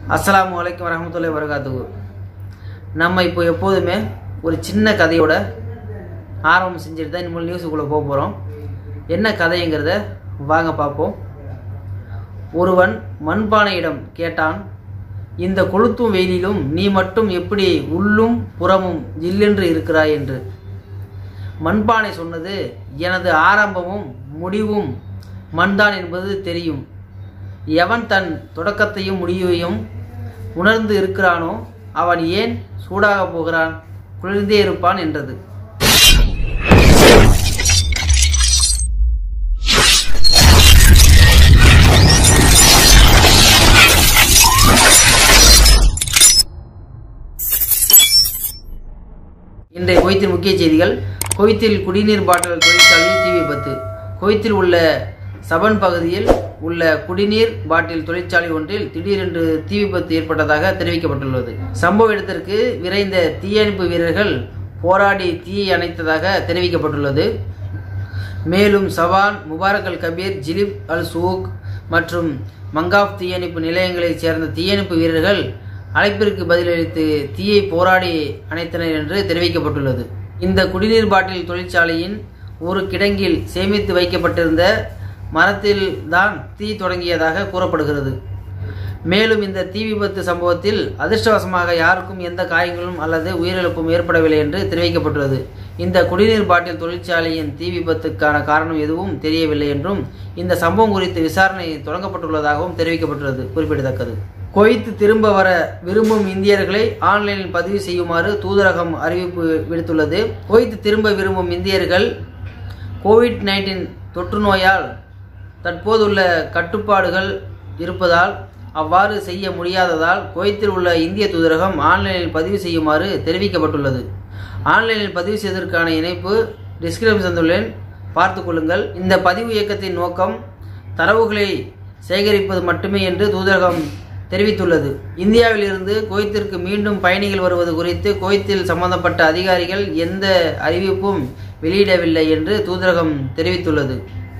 அஸ்ஸலாமு அலைக்கும் வரஹமத்துல்லாஹி வரகாத்துகு நம்ம இப்போ எப்போதுமே ஒரு சின்ன கதையோட ஆரம்பம் செஞ்சுட்டு தான் இனிமேல் நியூஸுக்குள்ளே போக போகிறோம் என்ன கதைங்கிறத வாங்க பார்ப்போம் ஒருவன் மண்பானையிடம் கேட்டான் இந்த கொளுத்தும் வெயிலிலும் நீ மட்டும் எப்படி உள்ளும் புறமும் ஜில்லென்று இருக்கிறாய் என்று மண்பானை சொன்னது எனது ஆரம்பமும் முடிவும் மண்தான் என்பது தெரியும் எவன் தன் தொடக்கத்தையும் முடிவையும் உணர்ந்து இருக்கிறானோ அவன் ஏன் சூடாக போகிறான் குளிர்ந்தே இருப்பான் என்றது இன்றைய குவைத்தின் முக்கிய செய்திகள் குவைத்தில் குடிநீர் பாட்டில் தொழிற்சாலையில் தீ விபத்து குவைத்தில் உள்ள சபன் பகுதியில் உள்ள குடிநீர் பாட்டில் தொழிற்சாலை ஒன்றில் திடீரென்று தீ விபத்து ஏற்பட்டதாக தெரிவிக்கப்பட்டுள்ளது சம்பவ இடத்திற்கு விரைந்த தீயணைப்பு வீரர்கள் போராடி தீயை அணைத்ததாக தெரிவிக்கப்பட்டுள்ளது மேலும் சவான் Mubarak Al Kabeer Jleeb Al Shuyoukh மற்றும் மங்காப் தீயணைப்பு நிலையங்களைச் சேர்ந்த தீயணைப்பு வீரர்கள் அழைப்பிற்கு பதிலளித்து தீயை போராடி அணைத்தனர் என்று தெரிவிக்கப்பட்டுள்ளது இந்த குடிநீர் பாட்டில் தொழிற்சாலையின் ஒரு கிடங்கில் சேமித்து வைக்கப்பட்டிருந்த மரத்தில் தான் தீ தொடங்கியதாக கூறப்படுகிறது மேலும் இந்த தீ விபத்து சம்பவத்தில் அதிர்ஷ்டவசமாக யாருக்கும் எந்த காயங்களும் அல்லது உயிரிழப்பும் ஏற்படவில்லை என்று தெரிவிக்கப்பட்டுள்ளது இந்த குடிநீர் பாட்டில் தொழிற்சாலையின் தீ விபத்துக்கான காரணம் எதுவும் தெரியவில்லை என்றும் இந்த சம்பவம் குறித்து விசாரணை தொடங்கப்பட்டுள்ளதாகவும் தெரிவிக்கப்பட்டுள்ளது குறிப்பிடத்தக்கது குவைத்து திரும்ப வர விரும்பும் இந்தியர்களை ஆன்லைனில் பதிவு செய்யுமாறு தூதரகம் அறிவிப்பு விடுத்துள்ளது குவைத்து திரும்ப விரும்பும் இந்தியர்கள் கோவிட் நைன்டீன் தொற்று நோயால் தற்போதுள்ள கட்டுப்பாடுகள் இருப்பதால் அவ்வாறு செய்ய முடியாததால் குவைத்தில் உள்ள இந்திய தூதரகம் ஆன்லைனில் பதிவு செய்யுமாறு தெரிவிக்கப்பட்டுள்ளது ஆன்லைனில் பதிவு செய்வதற்கான இணைப்பு டிஸ்கிரிப்ஷன் தந்துள்ளேன் பார்த்து கொள்ளுங்கள் இந்த பதிவு இயக்கத்தின் நோக்கம் தரவுகளை சேகரிப்பது மட்டுமே என்று தூதரகம் தெரிவித்துள்ளது இந்தியாவில் இருந்து குவைத்திற்கு மீண்டும் பயணிகள் வருவது குறித்து குவைத்தில் சம்பந்தப்பட்ட அதிகாரிகள் எந்த அறிவிப்பும் வெளியிடவில்லை என்று தூதரகம் தெரிவித்துள்ளது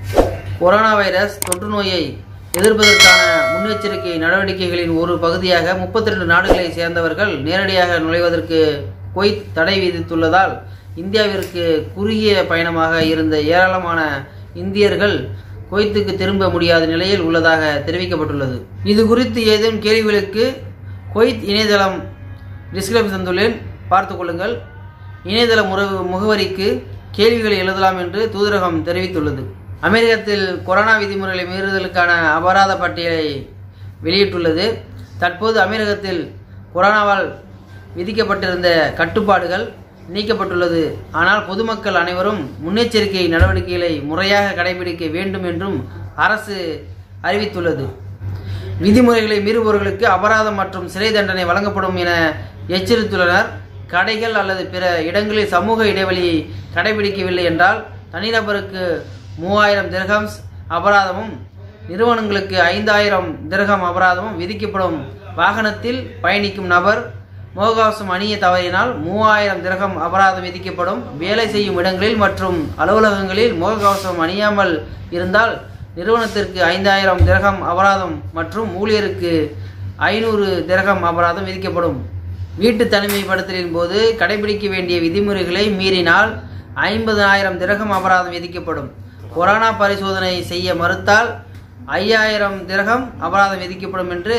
கொரோனா வைரஸ் தொற்று நோயை எதிர்ப்பதற்கான முன்னெச்சரிக்கை நடவடிக்கைகளின் ஒரு பகுதியாக முப்பத்தி ரெண்டு நாடுகளை சேர்ந்தவர்கள் நேரடியாக நுழைவதற்கு குவைத் தடை விதித்துள்ளதால் இந்தியாவிற்கு குறுகிய பயணமாக இருந்த ஏராளமான இந்தியர்கள் குவைத்துக்கு திரும்ப முடியாத நிலையில் உள்ளதாக தெரிவிக்கப்பட்டுள்ளது இது குறித்து ஏதேனும் கேள்விகளுக்கு குவைத் இணையதளம் டிஸ்கிரிப்ஷன் தந்துள்ளேன் பார்த்து கொள்ளுங்கள் இணையதள முற முகவரிக்கு கேள்விகளை எழுதலாம் என்று தூதரகம் தெரிவித்துள்ளது அமெரிக்கத்தில் கொரோனா விதிமுறைகளை மீறுதலுக்கான அபராத பட்டியலை வெளியிட்டுள்ளது தற்போது அமெரிக்கத்தில் கொரோனாவால் விதிக்கப்பட்டிருந்த கட்டுப்பாடுகள் நீக்கப்பட்டுள்ளது ஆனால் பொதுமக்கள் அனைவரும் முன்னெச்சரிக்கை நடவடிக்கைகளை முறையாக கடைபிடிக்க வேண்டும் என்றும் அரசு அறிவித்துள்ளது விதிமுறைகளை மீறுபவர்களுக்கு அபராதம் மற்றும் சிறை தண்டனை வழங்கப்படும் என எச்சரித்துள்ளனர் கடைகள் அல்லது பிற இடங்களில் சமூக இடைவெளியை கடைபிடிக்கவில்லை என்றால் தனிநபருக்கு மூவாயிரம் திரகம்ஸ் அபராதமும் நிறுவனங்களுக்கு ஐந்தாயிரம் திரகம் அபராதமும் விதிக்கப்படும் வாகனத்தில் பயணிக்கும் நபர் முகக்கவசம் அணிய தவறினால் மூவாயிரம் திரகம் அபராதம் விதிக்கப்படும் வேலை செய்யும் இடங்களில் மற்றும் அலுவலகங்களில் முகக்கவசம் அணியாமல் இருந்தால் நிறுவனத்திற்கு ஐந்தாயிரம் திரகம் அபராதம் மற்றும் ஊழியருக்கு ஐநூறு திரகம் அபராதம் விதிக்கப்படும் வீட்டு தனிமைப்படுத்தலின் போது கடைபிடிக்க வேண்டிய விதிமுறைகளை மீறினால் ஐம்பதாயிரம் திரகம் அபராதம் விதிக்கப்படும் கொரோனா பரிசோதனை செய்ய மறுத்தால் ஐயாயிரம் திரகம் அபராதம் விதிக்கப்படும் என்று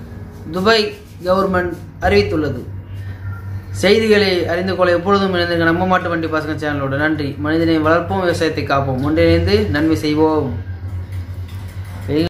துபாய் கவர்மெண்ட் அறிவித்துள்ளது செய்திகளை அறிந்து கொள்ள எப்பொழுதும் இணைந்திருக்க நம்ம மாட்டு வண்டி பசங்க சேனலோட நன்றி மனிதனை வளர்ப்போம் விவசாயத்தை காப்போம் ஒன்றிணைந்து நன்மை செய்வோம்